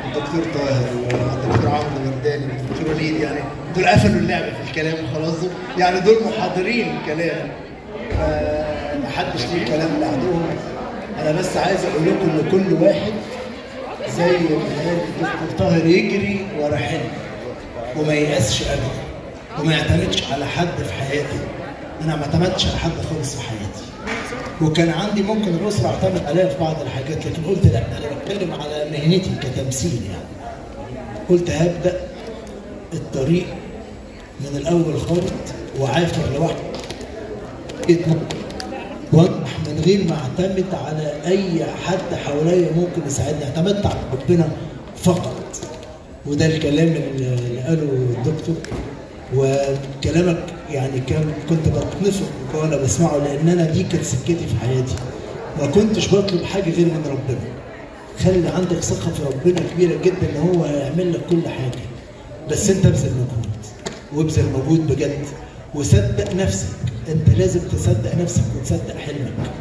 الدكتور طاهر والدكتور عمرو الورداني والدكتور وليد يعني دول قفلوا اللعبه في الكلام وخلاص دول يعني دول محاضرين الكلام فمحدش ليه كلام بعدهم انا بس عايز اقول لكم ان كل واحد زي ما قال الدكتور طاهر يجري ورا حلم وما ييأسش ابدا وما يعتمدش على حد في حياته انا ما اعتمدتش على حد خالص في حياتي وكان عندي ممكن الاسره اعتمد عليها في بعض الحاجات لكن قلت لا انا بتكلم على مهنتي كتمثيل يعني قلت هبدا الطريق من الاول خالص وعافر لوحدي واضح من غير ما اعتمد على اي حد حواليا ممكن يساعدني اعتمدت على ربنا فقط وده الكلام اللي قاله الدكتور وكلامك يعني كان كنت بتنفق وانا بسمعه لان انا دي كانت سكتي في حياتي ما كنتش بطلب حاجه غير من ربنا خلي عندك ثقه في ربنا كبيره جدا ان هو هيعمل لك كل حاجه بس انت ابذل مجهود وابذل مجهود بجد وصدق نفسك انت لازم تصدق نفسك وتصدق حلمك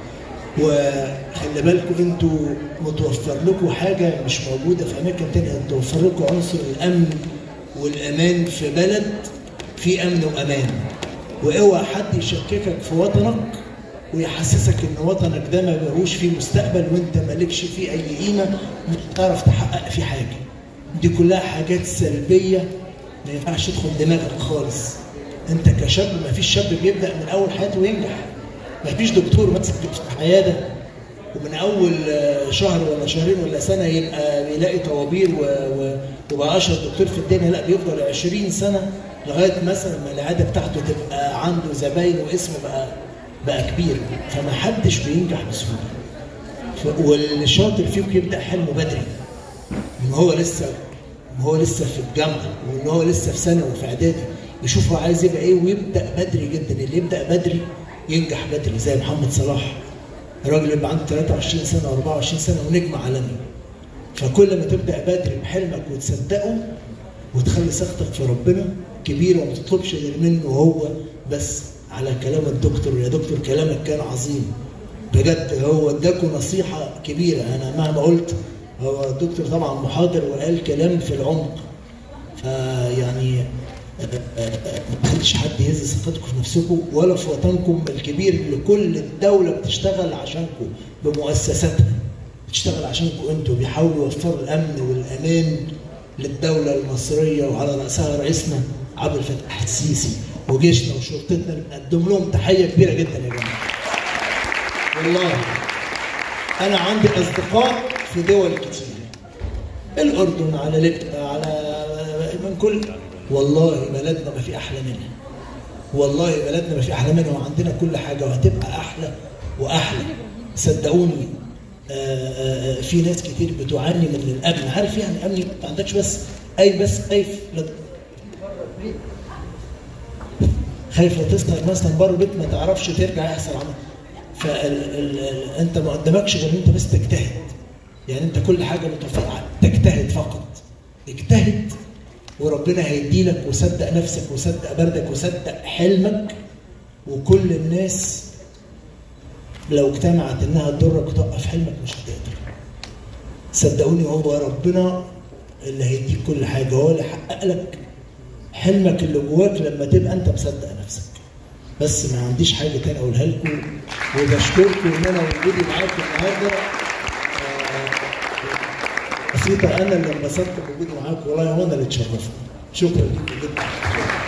وخلي بالكم انتوا متوفر لكم حاجه مش موجوده في اماكن تانية متوفر لكم عنصر الامن والامان في بلد في امن وامان واوعى حد يشككك في وطنك ويحسسك ان وطنك ده ما بقوش فيه مستقبل وانت مالكش فيه اي قيمه مش هتعرف تحقق فيه حاجه دي كلها حاجات سلبيه ما ينفعش تدخل دماغك خالص انت كشاب ما فيش شاب بيبدا من اول حياته وينجح ما فيش دكتور ماسك في عياده ومن اول شهر ولا شهرين ولا سنه يبقى بيلاقي طوابير وبقى اشهر دكتور في الدنيا لا بيفضل 20 سنه لغايه مثلا ما العياده بتاعته تبقى عنده زباين واسمه بقى بقى كبير فما حدش بينجح بسهوله والشاطر فيكم يبدا حلمه بدري ان هو لسه ان هو لسه في الجامعه وان هو لسه في ثانوي وفي اعدادي يشوف هو عايز يبقى ايه ويبدا بدري جدا اللي يبدا بدري ينجح بدري زي محمد صلاح الراجل يبقى عنده 23 سنه و24 سنه ونجم عالمي فكل ما تبدا بدري بحلمك وتصدقه وتخلي ثقتك في ربنا كبيره وما تطلبش غير منه هو بس على كلام الدكتور يا دكتور كلامك كان عظيم بجد هو اداكوا نصيحه كبيره انا مهما قلت هو الدكتور طبعا محاضر وقال كلام في العمق فيعني ما تخليش حد يهز ثقتكم في نفسكم ولا في وطنكم الكبير اللي كل الدوله بتشتغل عشانكم بمؤسساتها بتشتغل عشانكم انتوا بيحاولوا يوفروا الامن والامان للدوله المصريه وعلى راسها رئيسنا عبد الفتاح السيسي وجيشنا وشرطتنا بنقدم لهم تحيه كبيره جدا يا جماعه. والله انا عندي اصدقاء في دول كتير الاردن على ليبيا على من كل والله بلدنا ما في احلى منها والله بلدنا ما في احلى منها وعندنا كل حاجه وهتبقى احلى واحلى صدقوني آآ آآ في ناس كتير بتعاني من الامن عارف يعني امن ما عندكش بس اي بس خايف خايف لا تسهر مثلا بره البيت ما تعرفش ترجع يحصل عمل فانت ما قدامكش غير انت بس تجتهد يعني انت كل حاجه متوفقه تجتهد فقط اجتهد وربنا هيدي لك وصدق نفسك وصدق بردك وصدق حلمك وكل الناس لو اجتمعت انها تضرك وتوقف حلمك مش هتقدر صدقوني هو ربنا اللي هيديك كل حاجه هو اللي يحقق لك حلمك اللي جواك لما تبقى انت مصدق نفسك بس ما عنديش حاجه تانية اقولها لكم وبشكركم ان انا وجودي معاكم النهارده بسيطه انا اللي انبسطت بوجودي معاكم والله هو انا اللي اتشرفت شكرا لكم جدا